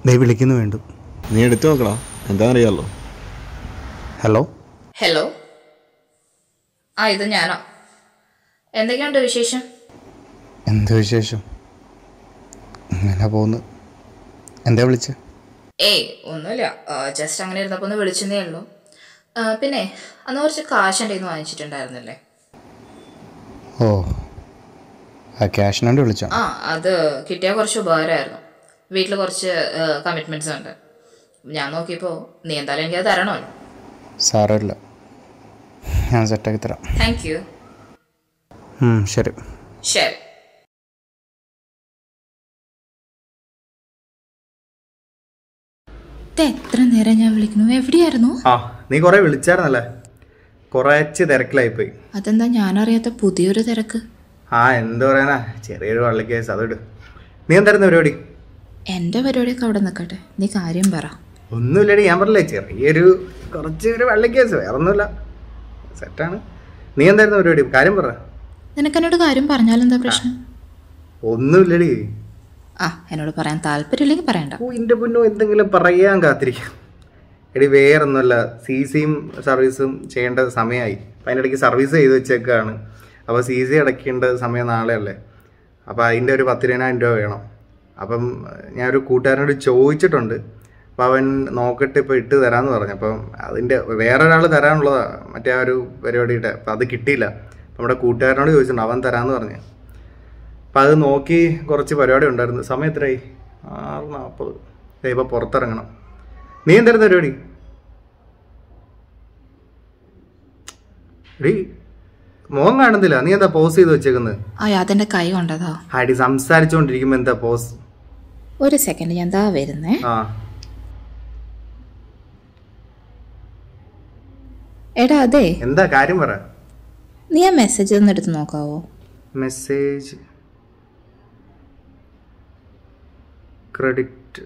ദേ വിളിക്കുന്നു വേണ്ടു നീ എടുത്തു നോക്കടാ എന്താണെന്നറിയാമല്ലോ ഹലോ ഹലോ ആ ഇത് ഞാനോ എന്തൊക്കെയുണ്ട് വിശേഷം എന്ത് വിശേഷം ഇങ്ങനെ പോകുന്നു എന്താ വിളിച്ച ഏയ് ഒന്നുമില്ല ജസ്റ്റ് അങ്ങനെ ഇരുന്നപ്പോൾ ഒന്ന് വിളിച്ചതേ ഉള്ളൂ ആ, പിന്നെ അന്ന് കുറച്ച് കാശ് എൻ്റെ നിന്ന് വാങ്ങിച്ചിട്ടുണ്ടായിരുന്നില്ലേ ഓ ആ ക്യാഷിനാണ്ട് വിളിച്ചോ ആ അത് കിട്ടിയാൽ കുറച്ച് ഉപകാരമായിരുന്നു വീട്ടിൽ കുറച്ച് കമ്മിറ്റ്മെൻറ്റ്സ് ഉണ്ട് ഞാൻ നോക്കിയപ്പോൾ നീ എന്തായാലും എനിക്കത് തരണമല്ലോ സാരമില്ല ഞാൻ സെറ്റാക്കി തരാം താങ്ക് യു ഉം, ശരി ശരി ഇത് എത്ര നേരം ഞാൻ വിളിക്കുന്നു എവിടെയായിരുന്നു ആ നീ കുറെ വിളിച്ചായിരുന്നല്ലേ കുറച്ച് തിരക്കിലായിപ്പോയി അതെന്താ ഞാനറിയാത്ത പുതിയൊരു തിരക്ക് ആ എന്ത് പറയാനാ ചെറിയൊരു വള്ളിക്കേസ് അതിട് നീ എന്തായിരുന്നു പരിപാടി എൻ്റെ പരിപാടിയൊക്കെ അവിടെ നിൽക്കട്ടെ നീ കാര്യം പറ ഒന്നുമില്ലടി ഞാൻ പറഞ്ഞില്ലേ ചെറിയൊരു കുറച്ച് ഒരു വള്ളിക്കേസ് വേറെ ഒന്നുമില്ല സെറ്റാണ് നീ എന്തായിരുന്നു പരിപാടി കാര്യം പറ നിനക്കെന്നോട് കാര്യം പറഞ്ഞാലെന്താ പ്രശ്നം ഒന്നുമില്ലടി ആ എന്നോട് പറയാൻ താല്പര്യമില്ലെങ്കിൽ പറയണ്ട ഓ എൻ്റെ പൊന്നോ എന്തെങ്കിലും പറയാൻ കാത്തിരിക്കാം എടി വേറൊന്നുമല്ല സി സിയും സർവീസും ചെയ്യേണ്ട സമയമായി അപ്പം അതിൻ്റെ ഇടയ്ക്ക് സർവീസ് ചെയ്ത് വെച്ചേക്കാണ് അപ്പോൾ സി സി അടയ്ക്കേണ്ട സമയം നാളെ അല്ലേ അപ്പോൾ അതിൻ്റെ ഒരു പത്തിരുപതിനായിരം രൂപ വേണം അപ്പം ഞാനൊരു കൂട്ടുകാരനോട് ചോദിച്ചിട്ടുണ്ട് അപ്പോൾ അവൻ നോക്കിയിട്ട് ഇപ്പോൾ ഇട്ട് തരാമെന്ന് പറഞ്ഞു അപ്പം അതിൻ്റെ വേറൊരാൾ തരാനുള്ളതാണ് മറ്റേ ആ ഒരു പരിപാടിയുടെ അപ്പം അത് കിട്ടിയില്ല നമ്മുടെ കൂട്ടുകാരനോട് ചോദിച്ചിട്ടുണ്ട് അവൻ തരാമെന്ന് പറഞ്ഞു അപ്പം അത് നോക്കി കുറച്ച് പരിപാടി ഉണ്ടായിരുന്നു സമയം എത്രയായി ആറ് നാൽപ്പത് ഇപ്പോൾ പുറത്തിറങ്ങണം നീ എന്തായിരുന്നു പരിപാടി എടീ മോൻ കാണുന്നില്ല നീ എന്താ പോസ് ചെയ്ത് വെച്ചേക്കുന്നത് ആ അതെൻ്റെ കൈ കൊണ്ടതാ അടി സംസാരിച്ചുകൊണ്ടിരിക്കുമ്പോൾ എന്താ പോസ് ഒരു സെക്കൻഡ് ഞാൻ ദാ വരുന്നേ ആ എടാ അതെ എന്താ കാര്യം പറ നീ ആ മെസ്സേജ് ഒന്ന് എടുത്ത് നോക്കാവോ മെസ്സേജ് ക്രെഡിറ്റ്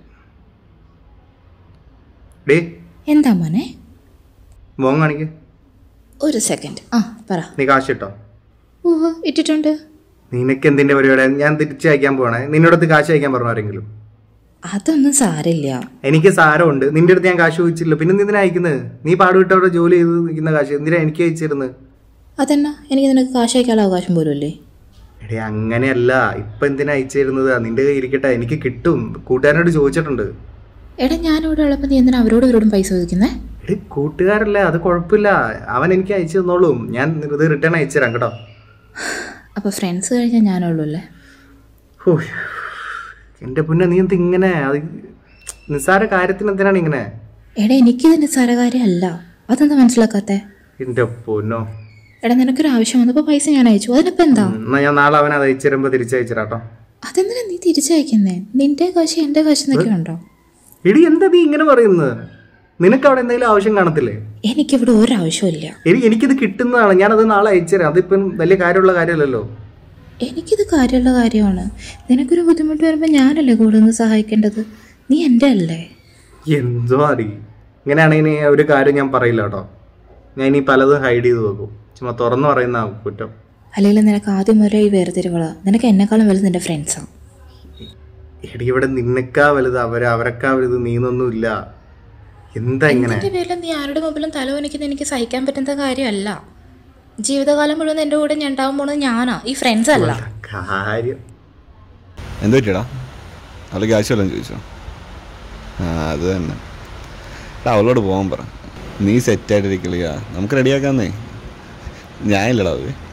ഡേ എന്താ മോനെ മോൻ കാണിക്ക് ഒരു സെക്കൻഡ് ആ പറ നീ കാശ് ഇട്ടോ ഓഹോ ഇട്ടിട്ടുണ്ട് നിനക്ക് എന്തിന്റെ പരിപാടി ഞാൻ തിരിച്ച് അയക്കാൻ പോകണേ നിന്നോടത്ത് കാശ് അയക്കാൻ പറഞ്ഞു ആരെങ്കിലും അതൊന്നും സാരില്ല എനിക്ക് സാരമുണ്ട് നിന്റെ അടുത്ത് ഞാൻ കാശ് ചോദിച്ചില്ല പിന്നെ നീ എന്തിനാ അയക്കുന്നത് നീ പാടുവിട്ട് അവിടെ ജോലി ചെയ്ത് നിൽക്കുന്ന കാശ് എന്തിനാ എനിക്ക് അയച്ചിരുന്നത് അതെന്നാ എനിക്ക് നിനക്ക് കാശ് അയക്കാനുള്ള അവകാശം പോലും ഇല്ലേ എടേ അങ്ങനെയല്ല ഇപ്പൊ എന്തിനാ അയച്ചിരുന്നത് നിന്റെ കയ്യിൽ ഇരിക്കട്ടെ എനിക്ക് കിട്ടും കൂട്ടുകാരനോട് ചോദിച്ചിട്ടുണ്ട് എടാ ഞാനിവിടെ ഉള്ളപ്പോൾ നീ എന്തിനാ അവരോട് ഇവരോടും പൈസ ചോദിക്കുന്നേ എടേ കൂട്ടുകാരല്ലേ അത് കുഴപ്പമില്ല അവൻ എനിക്ക് അയച്ചു തന്നോളും ഞാൻ ഇത് റിട്ടേൺ അയച്ചു തരാം കേട്ടോ അപ്പോൾ ഫ്രണ്ട്സ് കഴിഞ്ഞാൽ ഞാനുള്ളൂ അല്ലേ ഹോ, എന്റെ പുന്നെ നീ എന്ത് ഇങ്ങനെ അത് നിസ്സാര കാര്യത്തിന് എന്തിനാണ് ഇങ്ങനെ എടാ എനിക്കിത് നിസ്സാര കാര്യമല്ല അതെന്താ മനസ്സിലാക്കാത്തേ എന്റെ പൊന്നോ എടാ നിനക്കൊരു ആവശ്യം വന്നപ്പോൾ പൈസ ഞാൻ അയച്ചു അതിനിപ്പോൾ എന്താ എന്നാ ഞാൻ നാളെ അവൻ അത് അയച്ചു തരുമ്പോ തിരിച്ചയച്ചു തരാട്ടോ അതെന്തിനാ നീ തിരിച്ചയക്കുന്നേ നിന്റെ കാശ് എൻ്റെ കാശ് എന്നൊക്കെ ഉണ്ടോ എടി എന്താ നീ ഇങ്ങനെ പറയുന്നത് നിനക്ക് അവിടെ എന്തെങ്കിലും ആവശ്യം കാണത്തില്ലേ എനിക്കിവിടെ ഒരാവശ്യമില്ല എടി എനിക്കിത് കിട്ടുന്നതാണ് ഞാനത് നാളെ അയച്ചുതരാം അതിപ്പം വലിയ കാര്യമുള്ള കാര്യമല്ലല്ലോ എനിക്കിത് കാര്യമുള്ള കാര്യമാണ് നിനക്കൊരു ബുദ്ധിമുട്ട് വരുമ്പോൾ ഞാനല്ലേ കൂടെ നിന്ന് സഹായിക്കേണ്ടത് നീ എൻ്റെ അല്ലേ എന്തോ അടി ഇങ്ങനെയാണെങ്കിൽ ഒരു കാര്യം ഞാൻ പറയില്ല കേട്ടോ ഞാൻ ഇനി പലതും ഹൈഡ് ചെയ്ത് വെക്കും ചുമ്മാ തുറന്നു പറയുന്ന കുറ്റം അല്ലെങ്കിൽ നിനക്ക് ആദ്യം മുതലേ ഈ വേർതിരിവുകളാ നിനക്ക് എന്നെക്കാളും വലുത് നിന്റെ ഫ്രണ്ട്സാണ് എടി ഇവിടെ നിന്നക്കാ വലുത് അവര് അവരക്കാ വലുത് നീന്നൊന്നും ഇല്ല എന്താ ഇങ്ങനെ എൻ്റെ പേരിൽ നീ ആരുടെ മുമ്പിലും തലവനിക്കുന്നത് എനിക്ക് സഹിക്കാൻ പറ്റുന്ന കാര്യമല്ല ജീവിതകാലം മുഴുവൻ എൻ്റെ കൂടെ ഞാൻ ഉണ്ടാവാൻ പോണത് ഞാനാ ഈ ഫ്രണ്ട്സ് അല്ല കാര്യം എന്ത് പറ്റിയടാ അവള് ക്യാഷ് വല്ലതും ചോദിച്ചോ ആ അത് തന്നെ എടാ അവളോട് പോകാൻ പറ നീ സെറ്റായിട്ടിരിക്കളിയാ നമുക്ക് റെഡിയാക്കാന്നേ ഞാനില്ലടാ അത്